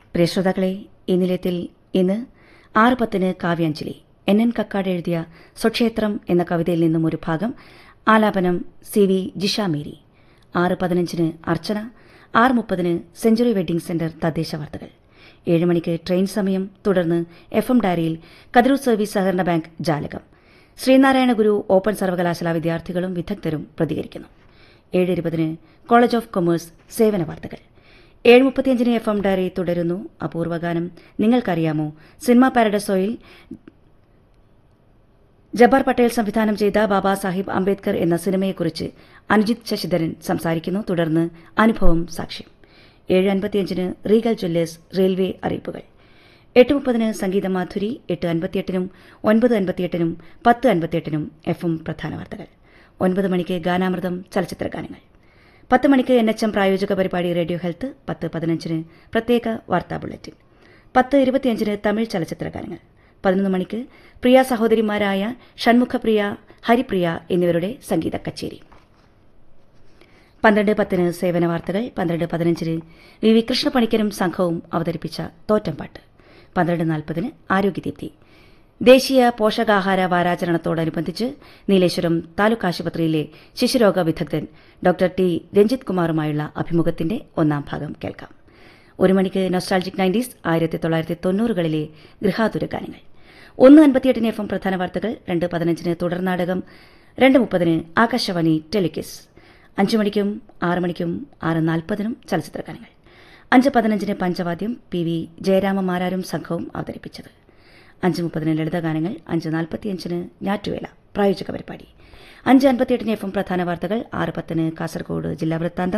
പ്രിയ ശ്രോതാക്കളെ ഈ നിലയത്തിൽ ഇന്ന് ആറ് പത്തിന് കാവ്യാഞ്ജലി എൻ എൻ കക്കാട് എഴുതിയ സ്വക്ഷേത്രം എന്ന കവിതയിൽ നിന്നും ഒരു ഭാഗം ആലാപനം സി വി ജിഷ മേരി ആറ് പതിനഞ്ചിന് അർച്ചന ആറ് മുപ്പതിന് സെഞ്ചുറി വെഡ്ഡിംഗ് സെന്റർ തദ്ദേശ വാർത്തകൾ ഏഴ് മണിക്ക് ട്രെയിൻ സമയം തുടർന്ന് എഫ് എം ഡയറിയിൽ കതിരൂർ സർവീസ് സഹകരണ ബാങ്ക് ജാലകം ശ്രീനാരായണ ഗുരു ഓപ്പൺ സർവകലാശാല വിദ്യാർത്ഥികളും വിദഗ്ധരും പ്രതികരിക്കുന്നു ഏഴ് ഇരുപതിന് കോളേജ് ഓഫ് കൊമേഴ്സ് സേവന വാർത്തകൾ ഏഴ് മുപ്പത്തിയഞ്ചിന് എഫ് എം ഡയറി തുടരുന്നു അപൂർവഗാനം നിങ്ങൾക്കറിയാമോ സിനിമ പാരഡസോയിൽ ജബ്ബാർ പട്ടേൽ സംവിധാനം ചെയ്ത ബാബാ സാഹിബ് അംബേദ്കർ എന്ന സിനിമയെക്കുറിച്ച് അനുജിത് ശശിധരൻ സംസാരിക്കുന്നു തുടർന്ന് അനുഭവം സാക്ഷ്യം ഏഴ് അൻപത്തിയഞ്ചിന് റീഗൽ ജ്വല്ലേഴ്സ് റെയിൽവേ അറിയിപ്പുകൾ എട്ട് മുപ്പതിന് സംഗീത മാധുരി എട്ട് അൻപത്തിയെട്ടിനും ഒൻപത് അൻപത്തിയെട്ടിനും പത്ത് അൻപത്തിയെട്ടിനും എഫ് എം പ്രധാന വാർത്തകൾ ഒൻപത് മണിക്ക് ഗാനാമൃതം ചലച്ചിത്ര ഗാനങ്ങൾ പത്ത് മണിക്ക് എൻ എച്ച് എം പ്രായോജക പരിപാടി റേഡിയോ ഹെൽത്ത് പത്ത് പതിനഞ്ചിന് പ്രത്യേക വാർത്താ ബുള്ളറ്റിൻ പത്ത് ഇരുപത്തിയഞ്ചിന് തമിഴ് ചലച്ചിത്ര ഗാനങ്ങൾ പതിനൊന്ന് മണിക്ക് പ്രിയ സഹോദരിമാരായ ഷൺമുഖപ്രിയ ഹരിപ്രിയ എന്നിവരുടെ സംഗീത കച്ചേരി പന്ത്രണ്ട് പത്തിന് സേവന വാർത്തകൾ പന്ത്രണ്ട് പതിനഞ്ചിന് വി വി കൃഷ്ണപണിക്കരും സംഘവും അവതരിപ്പിച്ച തോറ്റംപാട്ട് പന്ത്രണ്ട് നാൽപ്പതിന് ആരോഗ്യദീപ്തി ദേശീയ പോഷകാഹാര വാരാചരണത്തോടനുബന്ധിച്ച് നീലേശ്വരം താലൂക്ക് ആശുപത്രിയിലെ ശിശുരോഗ വിദഗ്ധൻ ഡോക്ടർ ടി രഞ്ജിത് കുമാറുമായുള്ള അഭിമുഖത്തിന്റെ ഒന്നാം ഭാഗം കേൾക്കാം ഒരു മണിക്ക് നൊസ്റ്റാൾജിക് നയൻറ്റീസ് ആയിരത്തി തൊള്ളായിരത്തി തൊണ്ണൂറുകളിലെ ഗൃഹാതുര ഗാനങ്ങൾ ഒന്ന് അൻപത്തിയെട്ടിന് എഫ് എം പ്രധാന വാർത്തകൾ രണ്ട് പതിനഞ്ചിന് തുടർനാടകം രണ്ട് മുപ്പതിന് ആകാശവാണി ടെലിക്കിസ് അഞ്ചു മണിക്കും ആറ് മണിക്കും ആറ് നാൽപ്പതിനും ചലച്ചിത്ര ഗാനങ്ങൾ അഞ്ച് പതിനഞ്ചിന് പഞ്ചവാദ്യം പി വി ജയരാമമാരാരും സംഘവും അവതരിപ്പിച്ചത് അഞ്ച് മുപ്പതിന് ലളിതഗാനങ്ങൾ അഞ്ച് നാൽപ്പത്തിയഞ്ചിന് ഞാറ്റുവേല പ്രായോജക പരിപാടി അഞ്ച് അൻപത്തിയെട്ടിന് എഫ് എം പ്രധാന വാർത്തകൾ ആറ് പത്തിന് കാസർഗോഡ് ജില്ലാ വൃത്താന്തം